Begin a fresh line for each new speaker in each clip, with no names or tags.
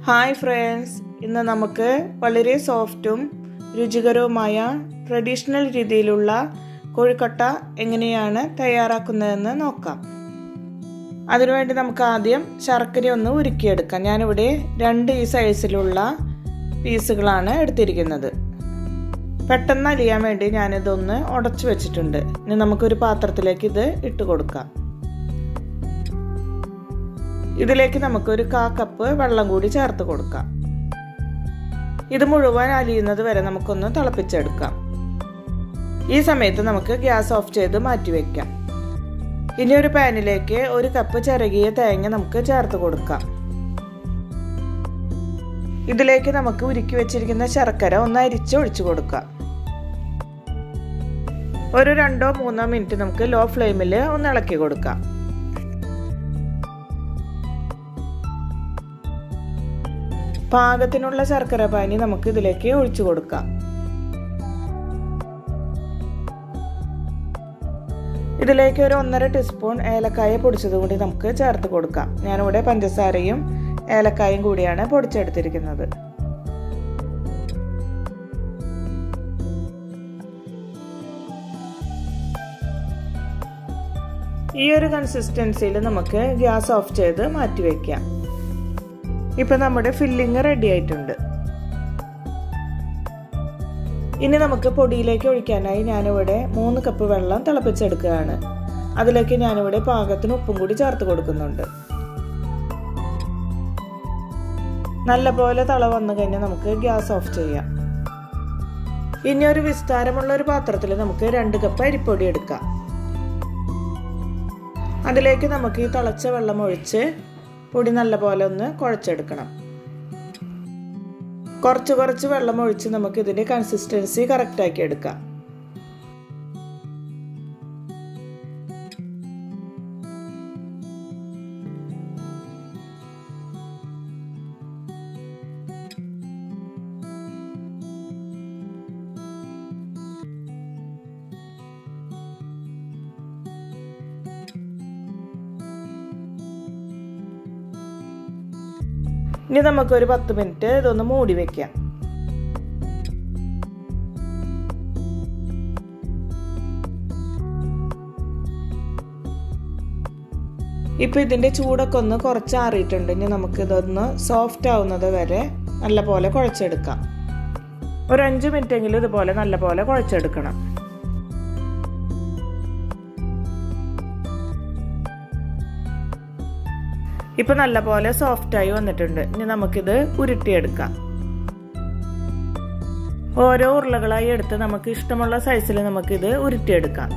hi friends ഇന്ന് നമുക്ക് വളരെ സോഫ്റ്റും രുചികരവുമായ ട്രഡീഷണൽ രീതിയിലുള്ള കോഴിക്കട്ട എങ്ങനെയാണ് തയ്യാറാക്കുന്നതെന്ന് നോക്കാം അതിനുവേണ്ടി നമുക്ക് ആദ്യം ശർക്കര ഒന്ന് ഉരുക്കിയെടുക്കാം ഞാനിവിടെ രണ്ട് ഈ സൈസിലുള്ള പീസുകളാണ് എടുത്തിരിക്കുന്നത് പെട്ടെന്ന് അലിയാൻ വേണ്ടി ഞാനിതൊന്ന് ഉടച്ചു വെച്ചിട്ടുണ്ട് ഇനി നമുക്കൊരു പാത്രത്തിലേക്ക് ഇത് ഇട്ട് കൊടുക്കാം ഇതിലേക്ക് നമുക്ക് ഒരു കാ കപ്പ് വെള്ളം കൂടി ചേർത്ത് കൊടുക്കാം ഇത് മുഴുവൻ അലിയുന്നത് വരെ നമുക്കൊന്ന് തിളപ്പിച്ചെടുക്കാം ഈ സമയത്ത് നമുക്ക് ഗ്യാസ് ഓഫ് ചെയ്ത് മാറ്റി വെക്കാം ഇനി ഒരു പാനിലേക്ക് ഒരു കപ്പ് ചിരകിയ തേങ്ങ നമുക്ക് ചേർത്ത് കൊടുക്കാം ഇതിലേക്ക് നമുക്ക് ഉരുക്കി വെച്ചിരിക്കുന്ന ശർക്കര ഒന്ന് അരിച്ച് ഒഴിച്ചു കൊടുക്കാം ഒരു രണ്ടോ മൂന്നോ മിനിറ്റ് നമുക്ക് ലോ ഫ്ലെയിമിൽ ഒന്ന് ഇളക്കി കൊടുക്കാം പാകത്തിനുള്ള ശർക്കര പാനി നമുക്ക് ഇതിലേക്ക് ഒഴിച്ചു കൊടുക്കാം ഇതിലേക്ക് ഒരു ഒന്നര ടീസ്പൂൺ ഏലക്കായ പൊടിച്ചത് കൂടി നമുക്ക് ചേർത്ത് കൊടുക്കാം ഞാനിവിടെ പഞ്ചസാരയും ഏലക്കായും കൂടിയാണ് പൊടിച്ചെടുത്തിരിക്കുന്നത് ഈ ഒരു കൺസിസ്റ്റൻസിയിൽ നമുക്ക് ഗ്യാസ് ഓഫ് ചെയ്ത് മാറ്റി വയ്ക്കാം ഇപ്പൊ നമ്മുടെ ഫില്ലിങ് റെഡി ആയിട്ടുണ്ട് ഇനി നമുക്ക് പൊടിയിലേക്ക് ഒഴിക്കാനായി ഞാനിവിടെ മൂന്ന് കപ്പ് വെള്ളം തിളപ്പിച്ചെടുക്കുകയാണ് അതിലേക്ക് ഞാനിവിടെ പാകത്തിന് ഉപ്പും കൂടി ചേർത്ത് കൊടുക്കുന്നുണ്ട് നല്ല പോലെ തള വന്നു കഴിഞ്ഞാൽ നമുക്ക് ഗ്യാസ് ഓഫ് ചെയ്യാം ഇനി ഒരു വിസ്താരമുള്ള ഒരു പാത്രത്തിൽ നമുക്ക് രണ്ട് കപ്പ് അരിപ്പൊടി എടുക്കാം അതിലേക്ക് നമുക്ക് ഈ തിളച്ച വെള്ളം ഒഴിച്ച് പൊടി നല്ലപോലെ ഒന്ന് കുഴച്ചെടുക്കണം കുറച്ച് കുറച്ച് വെള്ളം ഒഴിച്ച് നമുക്ക് ഇതിന്റെ കൺസിസ്റ്റൻസി കറക്റ്റ് ആക്കി എടുക്കാം ഇനി നമുക്കൊരു പത്ത് മിനിറ്റ് ഇതൊന്ന് മൂടി വെക്കാം ഇപ്പൊ ഇതിന്റെ ചൂടൊക്കെ ഒന്ന് കുറച്ച് ആറിയിട്ടുണ്ട് ഇനി നമുക്ക് ഇതൊന്ന് സോഫ്റ്റ് ആവുന്നത് വരെ നല്ല പോലെ കുഴച്ചെടുക്കാം ഒരു അഞ്ച് മിനിറ്റ് എങ്കിലും ഇതുപോലെ നല്ല പോലെ കുഴച്ചെടുക്കണം ഇപ്പൊ നല്ല പോലെ സോഫ്റ്റ് ആയി വന്നിട്ടുണ്ട് ഇനി നമുക്കിത് ഉരുട്ടിയെടുക്കാം ഓരോ ഉരുളകളായി എടുത്ത് നമുക്ക് ഇഷ്ടമുള്ള സൈസിൽ നമുക്കിത് ഉരുട്ടിയെടുക്കാം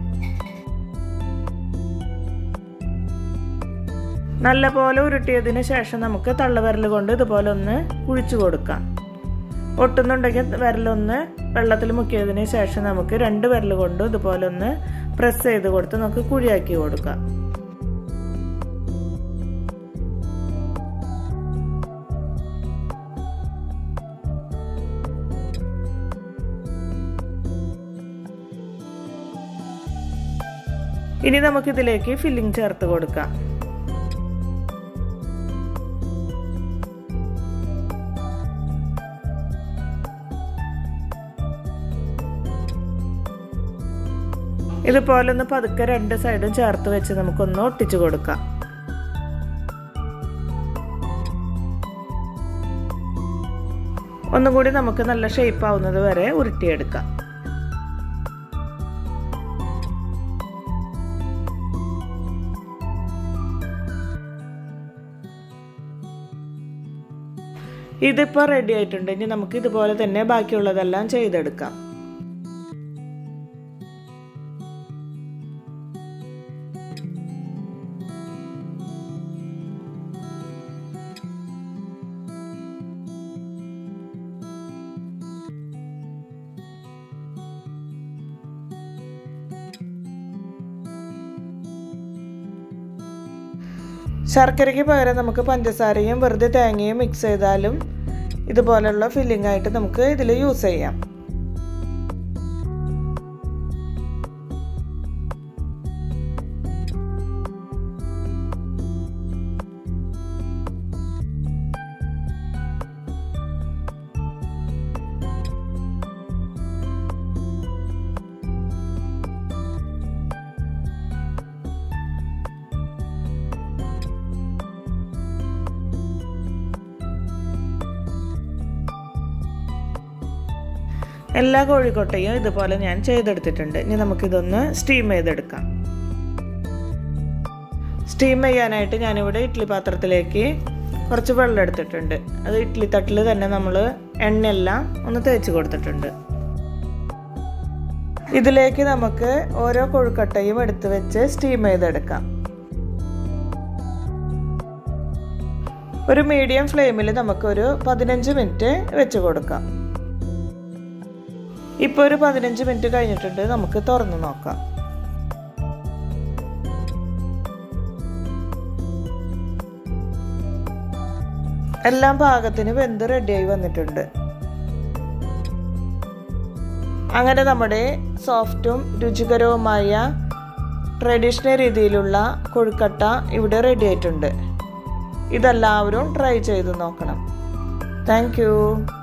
നല്ല പോലെ ഉരുട്ടിയതിന് ശേഷം നമുക്ക് തള്ളവിരൽ കൊണ്ട് ഇതുപോലെ ഒന്ന് കുഴിച്ചു കൊടുക്കാം ഒട്ടുന്നുണ്ടെങ്കിൽ വിരലൊന്ന് വെള്ളത്തിൽ മുക്കിയതിന് ശേഷം നമുക്ക് രണ്ട് വിരൽ കൊണ്ട് ഇതുപോലെ ഒന്ന് പ്രസ് ചെയ്ത് കൊടുത്ത് നമുക്ക് കുഴിയാക്കി കൊടുക്കാം ഇനി നമുക്കിതിലേക്ക് ഫില്ലിംഗ് ചേർത്ത് കൊടുക്കാം ഇതുപോലെ ഒന്ന് പതുക്കെ രണ്ട് സൈഡും ചേർത്ത് വെച്ച് നമുക്കൊന്ന് ഒട്ടിച്ചു കൊടുക്കാം ഒന്നും കൂടി നമുക്ക് നല്ല ഷേപ്പ് ആവുന്നത് വരെ ഉരുട്ടിയെടുക്കാം ഇതിപ്പോൾ റെഡി ആയിട്ടുണ്ട് ഇനി നമുക്ക് ഇതുപോലെ തന്നെ ബാക്കിയുള്ളതെല്ലാം ചെയ്തെടുക്കാം ശർക്കരയ്ക്ക് പകരം നമുക്ക് പഞ്ചസാരയും വെറുതെ തേങ്ങയും മിക്സ് ചെയ്താലും ഇതുപോലുള്ള ഫില്ലിംഗ് ആയിട്ട് നമുക്ക് ഇതിൽ യൂസ് ചെയ്യാം എല്ലാ കോഴിക്കോട്ടയും ഇതുപോലെ ഞാൻ ചെയ്തെടുത്തിട്ടുണ്ട് ഇനി നമുക്കിതൊന്ന് സ്റ്റീം ചെയ്തെടുക്കാം സ്റ്റീം ചെയ്യാനായിട്ട് ഞാനിവിടെ ഇഡ്ഡലി പാത്രത്തിലേക്ക് കുറച്ച് വെള്ളം എടുത്തിട്ടുണ്ട് അത് ഇഡ്ഡലി തട്ടിൽ തന്നെ നമ്മൾ എണ്ണയെല്ലാം ഒന്ന് തേച്ച് കൊടുത്തിട്ടുണ്ട് ഇതിലേക്ക് നമുക്ക് ഓരോ കൊഴുക്കട്ടയും എടുത്ത് വെച്ച് സ്റ്റീം ചെയ്തെടുക്കാം ഒരു മീഡിയം ഫ്ലെയിമിൽ നമുക്കൊരു പതിനഞ്ച് മിനിറ്റ് വെച്ച് കൊടുക്കാം ഇപ്പോൾ ഒരു പതിനഞ്ച് മിനിറ്റ് കഴിഞ്ഞിട്ടുണ്ട് നമുക്ക് തുറന്ന് നോക്കാം എല്ലാം പാകത്തിന് വെന്ത് റെഡിയായി വന്നിട്ടുണ്ട് അങ്ങനെ നമ്മുടെ സോഫ്റ്റും രുചികരവുമായ ട്രഡീഷണൽ രീതിയിലുള്ള കൊഴുക്കട്ട ഇവിടെ റെഡി ആയിട്ടുണ്ട് ഇതെല്ലാവരും ട്രൈ ചെയ്ത് നോക്കണം താങ്ക്